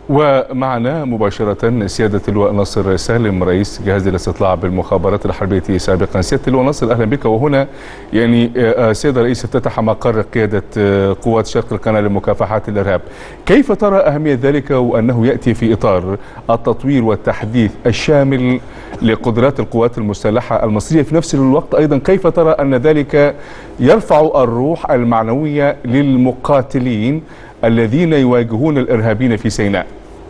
ومعنا مباشرة سيادة اللواء ناصر سالم رئيس جهاز الاستطلاع بالمخابرات الحربية سابقا سيادة اللواء ناصر أهلا بك وهنا يعني سيادة الرئيس افتتح مقر قيادة قوات شرق القناة لمكافحة الإرهاب كيف ترى أهمية ذلك وأنه يأتي في إطار التطوير والتحديث الشامل لقدرات القوات المسلحة المصرية في نفس الوقت أيضا كيف ترى أن ذلك يرفع الروح المعنوية للمقاتلين الذين يواجهون الارهابيين في سيناء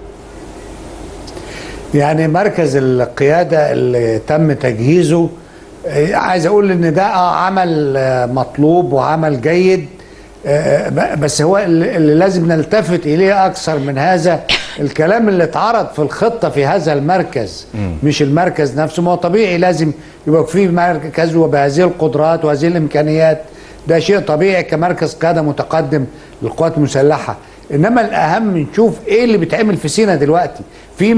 يعني مركز القياده اللي تم تجهيزه عايز اقول ان ده عمل مطلوب وعمل جيد بس هو اللي لازم نلتفت اليه اكثر من هذا الكلام اللي اتعرض في الخطه في هذا المركز م. مش المركز نفسه ما هو طبيعي لازم يبقى فيه مركز وبهذه القدرات وهذه الامكانيات ده شيء طبيعي كمركز قياده متقدم للقوات المسلحه انما الاهم نشوف ايه اللي بيتعمل في سينا دلوقتي في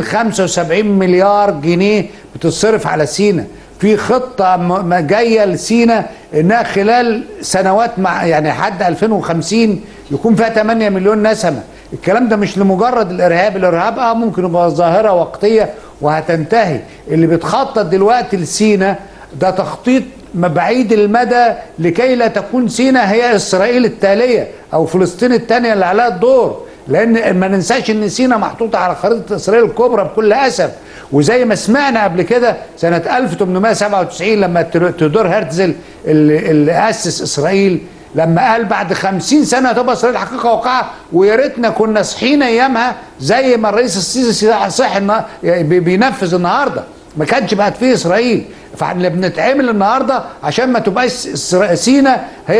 275 مليار جنيه بتتصرف على سينا في خطه جايه لسينا انها خلال سنوات مع يعني لحد 2050 يكون فيها 8 مليون نسمه الكلام ده مش لمجرد الارهاب الارهاب اه ممكن يبقى ظاهره وقتيه وهتنتهي اللي بيتخطط دلوقتي لسينا ده تخطيط بعيد المدى لكي لا تكون سينا هي اسرائيل التاليه او فلسطين الثانيه اللي عليها الدور لان ما ننساش ان سينا محطوطه على خريطه اسرائيل الكبرى بكل اسف وزي ما سمعنا قبل كده سنه 1897 لما تودور هرتزل اللي, اللي اسس اسرائيل لما قال بعد خمسين سنه تبقى اسرائيل حقيقه واقعه ويا ريتنا كنا صحيين ايامها زي ما الرئيس السيسي صح بينفذ النهارده ما كانش بقت فيه اسرائيل فاحنا بنتعمل النهارده عشان ما تبقاش سينا هي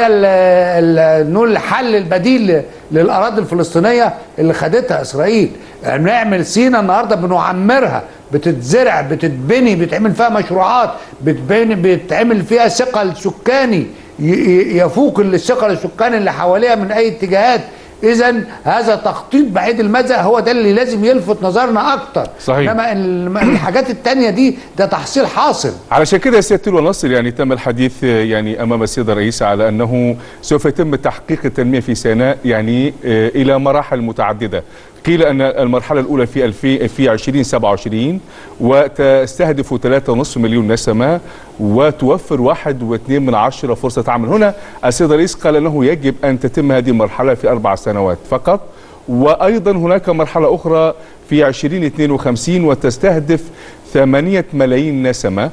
نقول الحل البديل للاراضي الفلسطينيه اللي خدتها اسرائيل بنعمل سينا النهارده بنعمرها بتتزرع بتتبني بيتعمل فيها مشروعات بتبني بيتعمل فيها ثقل سكاني يفوق الثقل السكاني اللي حواليها من اي اتجاهات اذا هذا تخطيط بعيد المدى هو ده اللي لازم يلفت نظرنا اكتر صحيح انما الحاجات التانية دي ده تحصيل حاصل علشان كده يا سياده اللواء نصر يعني تم الحديث يعني امام السيد الرئيس على انه سوف يتم تحقيق التنميه في سيناء يعني الى مراحل متعدده قيل ان المرحله الاولى في 2000 في 2027 وتستهدف 3.5 مليون نسمه وتوفر واحد واثنين من عشرة فرصة عمل هنا السيد الرئيس قال أنه يجب أن تتم هذه المرحلة في أربع سنوات فقط وأيضا هناك مرحلة أخرى في 2052 وتستهدف 8 ملايين نسمة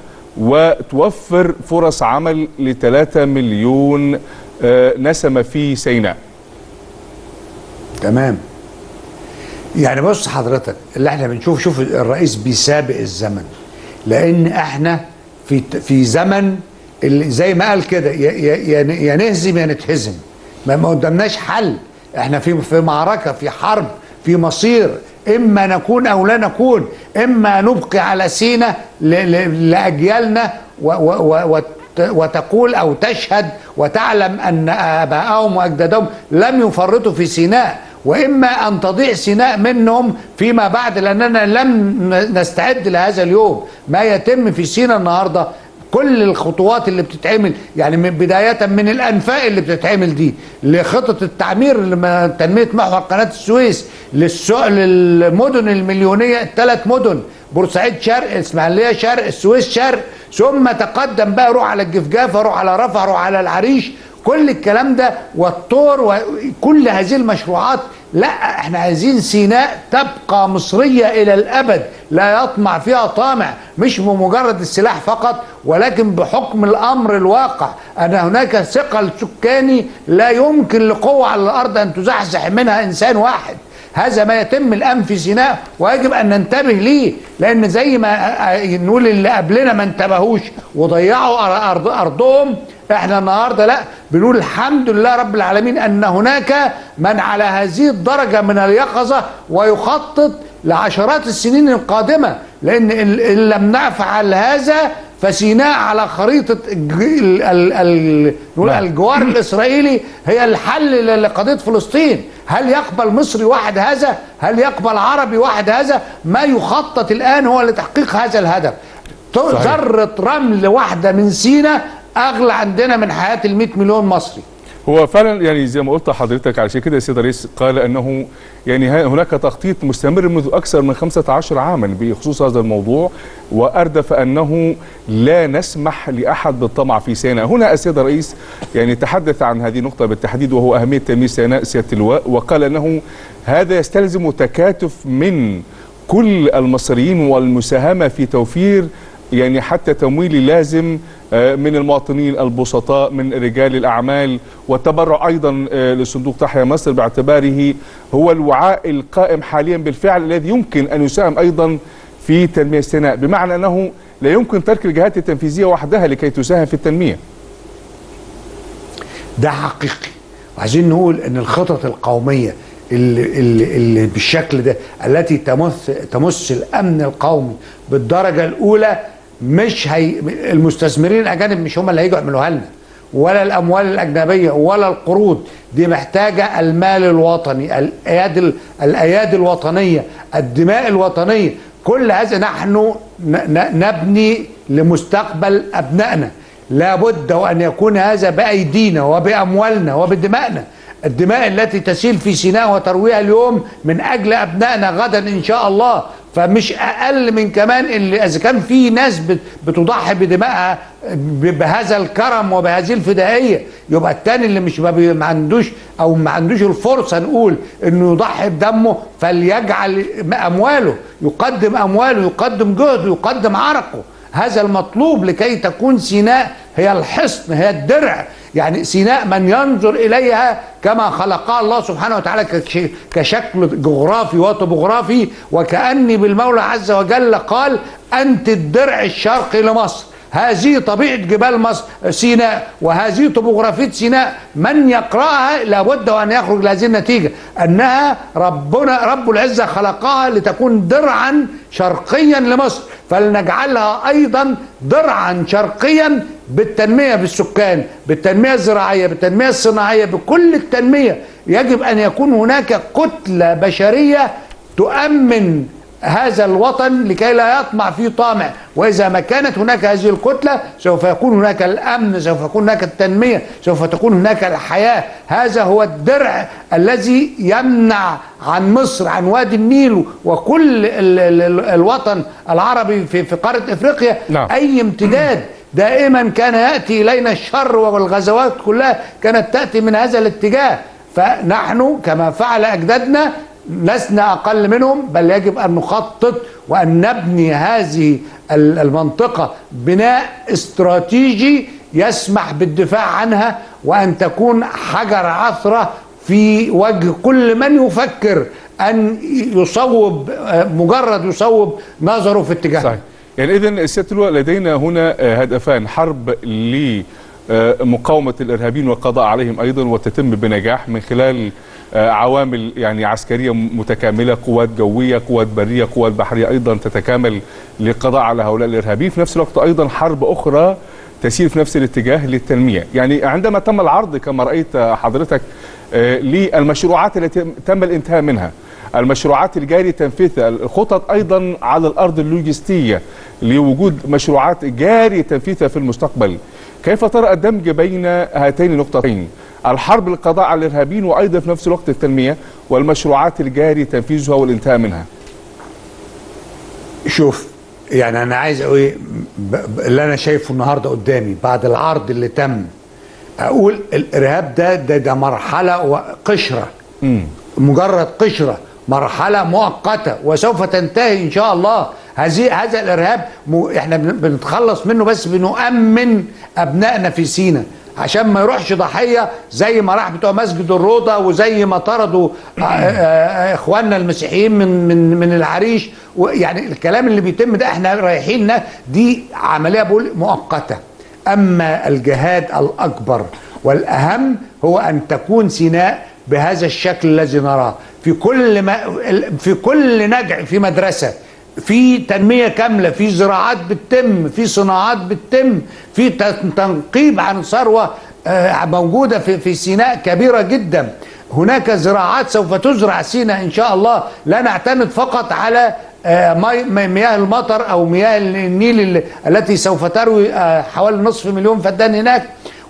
وتوفر فرص عمل لثلاثة مليون نسمة في سيناء تمام يعني بص حضرتك اللي احنا بنشوف شوف الرئيس بيسابق الزمن لان احنا في في زمن اللي زي ما قال كده يا نهزم يا نتهزم ما قدامناش حل احنا في في معركه في حرب في مصير اما نكون او لا نكون اما نبقي على سينا لاجيالنا وتقول او تشهد وتعلم ان ابائهم واجدادهم لم يفرطوا في سيناء واما ان تضيع سيناء منهم فيما بعد لاننا لم نستعد لهذا اليوم ما يتم في سيناء النهارده كل الخطوات اللي بتتعمل يعني من بداية من الأنفاق اللي بتتعمل دي لخطط التعمير تنمية محور قناة السويس للسوق للمدن المليونية الثلاث مدن بورسعيد شرق اسماعيلية شرق السويس شرق ثم تقدم بقى روح على الجفجافة روح على رفح روح على العريش كل الكلام ده والطور وكل هذه المشروعات لا احنا عايزين سيناء تبقى مصرية الى الابد لا يطمع فيها طامع مش بمجرد السلاح فقط ولكن بحكم الامر الواقع ان هناك ثقل سكاني لا يمكن لقوة على الارض ان تزحزح منها انسان واحد هذا ما يتم الان في سيناء ويجب ان ننتبه ليه لان زي ما نقول اللي قبلنا ما انتبهوش وضيعوا أرض ارضهم احنا النهارده لا بنقول الحمد لله رب العالمين ان هناك من على هذه الدرجه من اليقظه ويخطط لعشرات السنين القادمه لان ان لم نفعل هذا فسيناء على خريطه ال ال ال نقول الجوار الاسرائيلي هي الحل لقضيه فلسطين هل يقبل مصري واحد هذا هل يقبل عربي واحد هذا ما يخطط الان هو لتحقيق هذا الهدف ذره رمل واحده من سيناء اغلى عندنا من حياه ال 100 مليون مصري هو فعلا يعني زي ما قلت حضرتك علشان كده السيد الرئيس قال انه يعني ها- هناك تخطيط مستمر منذ اكثر من 15 عاما بخصوص هذا الموضوع واردف انه لا نسمح لاحد بالطمع في سيناء، هنا السيد الرئيس يعني تحدث عن هذه النقطه بالتحديد وهو اهميه تنميه سيناء سياده اللواء وقال انه هذا يستلزم تكاتف من كل المصريين والمساهمه في توفير يعني حتى تمويل لازم آه، من المواطنين البسطاء من رجال الأعمال والتبرع أيضا آه، لصندوق تحيا مصر باعتباره هو الوعاء القائم حاليا بالفعل الذي يمكن أن يساهم أيضا في تنمية سيناء بمعنى أنه لا يمكن ترك الجهات التنفيذية وحدها لكي تساهم في التنمية ده حقيقي وعايزين نقول ان الخطط القوميه اللي, اللي, اللي بالشكل ده التي تمس تمس الامن القومي بالدرجه الاولى مش هي المستثمرين الاجانب مش هم اللي هيجوا يعملوها لنا ولا الاموال الاجنبيه ولا القروض دي محتاجه المال الوطني الايادي الايادي الوطنيه الدماء الوطنيه كل هذا نحن ن- ن- نبني لمستقبل ابنائنا لابد وان يكون هذا بايدينا وباموالنا وبدمائنا الدماء التي تسيل في سيناء وترويها اليوم من اجل ابنائنا غدا ان شاء الله فمش اقل من كمان اللي اذا كان في ناس بت- بتضحي بدمائها ب- بهذا الكرم وبهذه الفدائيه يبقى التاني اللي مش ما بي- ما عندوش او ما عندوش الفرصه نقول انه يضحي بدمه فليجعل امواله يقدم امواله يقدم جهده يقدم عرقه هذا المطلوب لكي تكون سيناء هي الحصن هي الدرع يعني سيناء من ينظر إليها كما خلقها الله سبحانه وتعالى كش- كشكل جغرافي وطبوغرافي وكأني بالمولى عز وجل قال أنت الدرع الشرقي لمصر هذه طبيعة جبال مصر سيناء وهذه طبوغرافية سيناء من يقرأها لابد وأن يخرج لهذه النتيجة أنها ربنا رب العزة خلقها لتكون درعا شرقيا لمصر فلنجعلها أيضا درعا شرقيا بالتنمية بالسكان بالتنمية الزراعية بالتنمية الصناعية بكل التنمية يجب أن يكون هناك كتلة بشرية تؤمن هذا الوطن لكي لا يطمع فيه طامع واذا ما كانت هناك هذه الكتله سوف يكون هناك الامن سوف يكون هناك التنميه سوف تكون هناك الحياه هذا هو الدرع الذي يمنع عن مصر عن وادي النيل وكل ال ال ال الوطن العربي في في قاره افريقيا نعم. اي امتداد دائما كان ياتي الينا الشر والغزوات كلها كانت تاتي من هذا الاتجاه فنحن كما فعل اجدادنا لسنا اقل منهم بل يجب ان نخطط وان نبني هذه ال- المنطقه بناء استراتيجي يسمح بالدفاع عنها وان تكون حجر عثره في وجه كل من يفكر ان يصوب آه، مجرد يصوب نظره في اتجاه صحيح يعني اذا سياده اللواء لدينا هنا آه، هدفان حرب لمقاومه الارهابيين والقضاء عليهم ايضا وتتم بنجاح من خلال آه، عوامل يعني عسكريه متكامله قوات جويه قوات بريه قوات بحريه ايضا تتكامل للقضاء على هؤلاء الارهابيين في نفس الوقت ايضا حرب اخرى تسير في نفس الاتجاه للتنميه يعني عندما تم العرض كما رايت حضرتك آه، للمشروعات التي تم الانتهاء منها المشروعات الجاري تنفيذها الخطط ايضا على الارض اللوجستيه لوجود مشروعات جاري تنفيذها في المستقبل كيف ترى الدمج بين هاتين النقطتين الحرب للقضاء على الارهابيين وايضا في نفس الوقت التنميه والمشروعات الجاري تنفيذها والانتهاء منها شوف يعني انا عايز اقول إيه، ب- ب- اللي انا شايفه النهارده قدامي بعد العرض اللي تم اقول الارهاب ده ده, ده مرحله وقشره امم مجرد قشره مرحله مؤقته وسوف تنتهي ان شاء الله هذه هذا الارهاب م... احنا بن- بنتخلص منه بس بنؤمن ابنائنا في سينا عشان ما يروحش ضحيه زي ما راح بتوع مسجد الروضه وزي ما طردوا آه، آه، آه، اخواننا المسيحيين من من من العريش ويعني الكلام اللي بيتم ده احنا رايحين نا- دي عمليه بقول مؤقته اما الجهاد الاكبر والاهم هو ان تكون سيناء بهذا الشكل الذي نراه في كل ما في كل نجع في مدرسه في تنميه كامله في زراعات بتتم في صناعات بتتم في تن- تنقيب عن ثروه آه، موجوده في في سيناء كبيره جدا هناك زراعات سوف تزرع سيناء ان شاء الله لا نعتمد فقط على آه، مي- مي- مياه المطر او مياه النيل اللي- التي سوف تروي آه، حوالي نصف مليون فدان هناك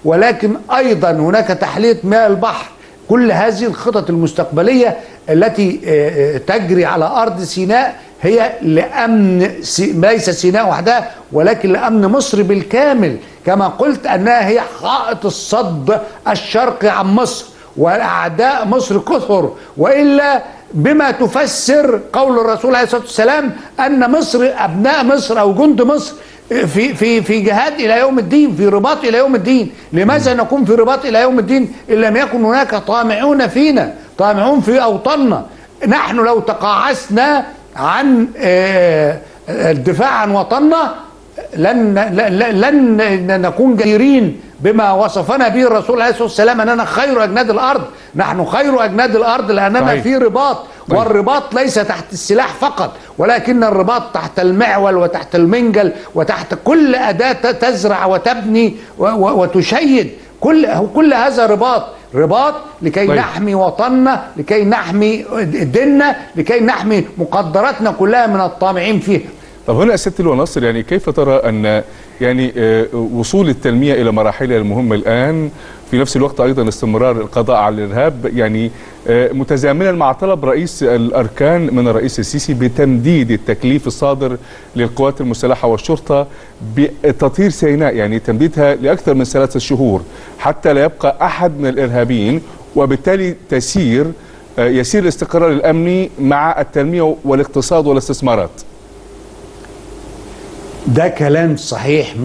ولكن ايضا هناك تحليه مياه البحر كل هذه الخطط المستقبليه التي آه، آه، تجري على ارض سيناء هي لامن سي- ليس سيناء وحدها ولكن لامن مصر بالكامل كما قلت انها هي حائط الصد الشرقي عن مصر واعداء مصر كثر والا بما تفسر قول الرسول عليه الصلاه والسلام ان مصر ابناء مصر او جند مصر في في في جهاد الى يوم الدين في رباط الى يوم الدين لماذا نكون في رباط الى يوم الدين ان لم يكن هناك طامعون فينا طامعون في اوطاننا نحن لو تقاعسنا عن آه، الدفاع عن وطننا لن لن لن نكون جديرين بما وصفنا به الرسول عليه الصلاه والسلام اننا خير اجناد الارض نحن خير اجناد الارض لاننا صحيح. في رباط طيب. والرباط ليس تحت السلاح فقط ولكن الرباط تحت المعول وتحت المنجل وتحت كل اداه تزرع وتبني و- و- وتشيد كل كل هذا رباط رباط لكي طيب. نحمي وطننا لكي نحمي ديننا لكي نحمي مقدراتنا كلها من الطامعين فيها طب هنا أسئلة الوناصر يعني كيف ترى أن يعني آه، وصول التنمية إلى مراحلها المهمة الآن في نفس الوقت أيضا استمرار القضاء على الإرهاب يعني آه، متزامنا مع طلب رئيس الأركان من الرئيس السيسي بتمديد التكليف الصادر للقوات المسلحة والشرطة بتطهير سيناء يعني تمديدها لأكثر من ثلاثة شهور حتى لا يبقى أحد من الإرهابيين وبالتالي تسير آه، يسير الاستقرار الأمني مع التنمية والاقتصاد والاستثمارات ده كلام صحيح 100%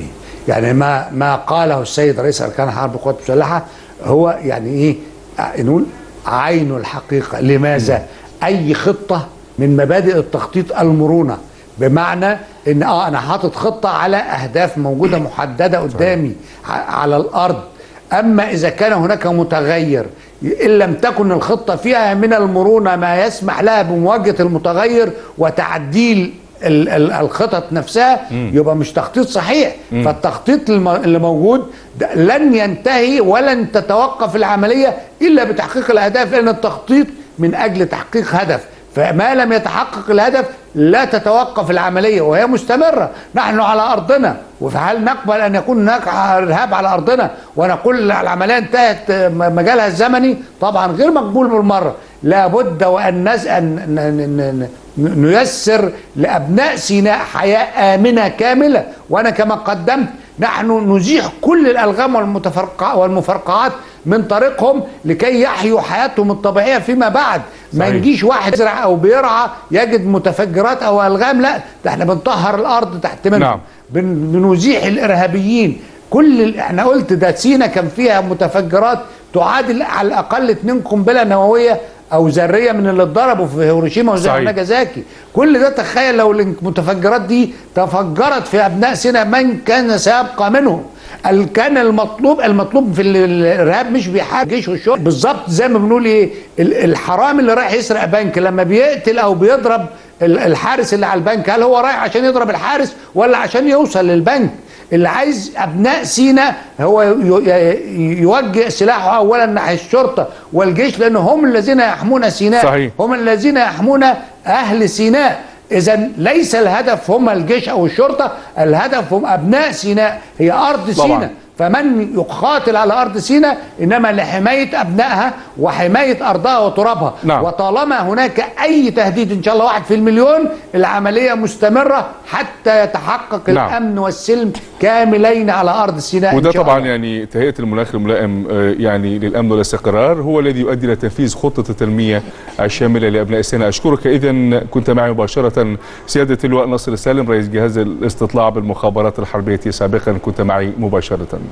يعني ما ما قاله السيد رئيس اركان حرب القوات المسلحه هو يعني ايه آه، نقول عين الحقيقه لماذا اي خطه من مبادئ التخطيط المرونه بمعنى ان اه انا حاطط خطه على اهداف موجوده محدده قدامي ع- على الارض اما اذا كان هناك متغير ان لم تكن الخطه فيها من المرونه ما يسمح لها بمواجهه المتغير وتعديل ال- ال- الخطط نفسها يبقى مش تخطيط صحيح فالتخطيط الم- اللي موجود ده لن ينتهي ولن تتوقف العمليه الا بتحقيق الاهداف لان التخطيط من اجل تحقيق هدف فما لم يتحقق الهدف لا تتوقف العمليه وهي مستمره نحن على ارضنا وهل نقبل ان يكون هناك ارهاب على ارضنا ونقول العمليه انتهت م- مجالها الزمني طبعا غير مقبول بالمره لابد وان نز... أن... ن... ن... ن... نيسر لابناء سيناء حياه امنه كامله وانا كما قدمت نحن نزيح كل الالغام والمتفرقع والمفرقعات من طريقهم لكي يحيوا حياتهم الطبيعيه فيما بعد ما صحيح. نجيش واحد يزرع او بيرعى يجد متفجرات او الغام لا ده احنا بنطهر الارض تحت منهم نعم. بن... بنزيح الارهابيين كل ال... احنا قلت ده سينا كان فيها متفجرات تعادل على الاقل اتنين قنبله نوويه او ذريه من اللي اتضربوا في هيروشيما صحيح. وناجازاكي كل ده تخيل لو المتفجرات دي تفجرت في ابناء سينا من كان سيبقى منهم ال- كان المطلوب المطلوب في ال- الارهاب مش بيحارب جيش والشرطه بالظبط زي ما بنقول ايه ال- الحرامي اللي رايح يسرق بنك لما بيقتل او بيضرب ال- الحارس اللي على البنك هل هو رايح عشان يضرب الحارس ولا عشان يوصل للبنك اللي عايز ابناء سينا هو ي- ي- يوجه سلاحه اولا ناحيه الشرطه والجيش لان هم الذين يحمون سيناء صحيح. هم الذين يحمون اهل سيناء اذا ليس الهدف هم الجيش او الشرطه الهدف هم ابناء سيناء هي ارض طبعاً. سيناء فمن يقاتل على ارض سيناء انما لحمايه ابنائها وحمايه ارضها وترابها نعم. وطالما هناك اي تهديد ان شاء الله واحد في المليون العمليه مستمره حتى يتحقق نعم. الامن والسلم كاملين على ارض سيناء وده إن شاء طبعا الله. يعني تهيئه المناخ الملائم آه، يعني للامن والاستقرار هو الذي يؤدي الى تنفيذ خطه التنميه الشامله لابناء سيناء اشكرك اذا كنت معي مباشره سياده اللواء ناصر السالم رئيس جهاز الاستطلاع بالمخابرات الحربيه سابقا كنت معي مباشره